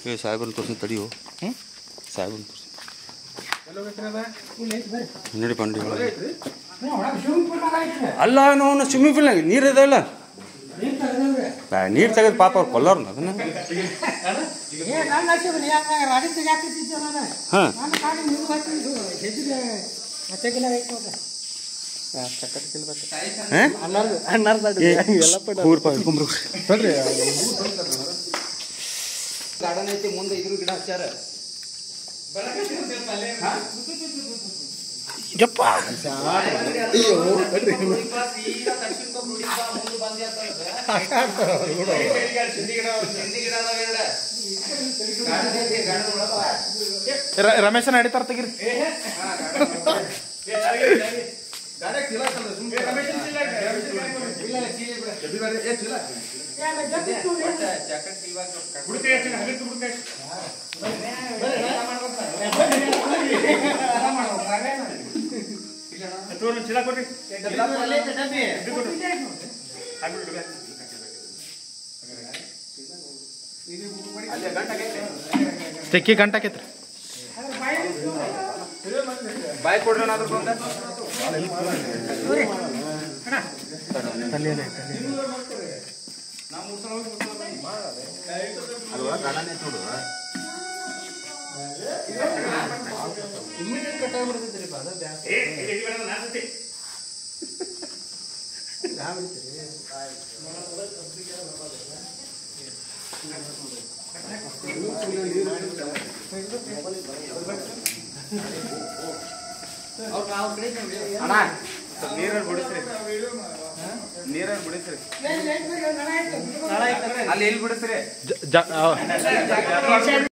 ಏ ಸಾಹೇಬ್ರನ್ನ ತೋರ್ಸಿ ತಡಿಯೋ ಹ್ಞೂ ಸಾಹೇಬ್ರನ್ನ ತೋರ್ಸಿ ನೋಡಿ ಪಂಡಿ ಅಲ್ಲ ನಾವು ಸ್ವಿಮ್ಮಿಂಗ್ ಪೂಲ್ನಾಗ ನೀರು ಇದಾವಲ್ಲ ನೀರು ತೆಗೆದು ಪಾಪ ಅವ್ರು ಕೊಲ್ಲೋರ್ನ ಅದನ್ನ ಹಾಂ ಊರ್ ಪಾಪ ಹಿಡ್ಕೊಂಬ್ರು ಗಾರ್ಡನ್ ಐತಿ ಮುಂದೆ ಇದ್ರ ಗಿಡ ಹಚ್ಚಾರ ಯಪ್ಪ ರ- ರಮೇಶನ ನಡೀತಾರ ತೆಗಿರಿ ತೆಕ್ಕಿ ಗಂಟಾಕೈತ್ರಿ ಬಾಯ್ ಕೊಡ್ರಿ ಅದ್ರ ಬಂದ ಅಣ್ಣ ನೀರಲ್ಲಿ ಬಿಡಿಸ್ರಿ ನೀರಲ್ಲಿ ಬಿಡಿಸ್ರಿ ಅಲ್ಲಿ ಎಲ್ಲಿ ಬಿಡಿಸ್ರಿ ಜ- ಜ- ಆ-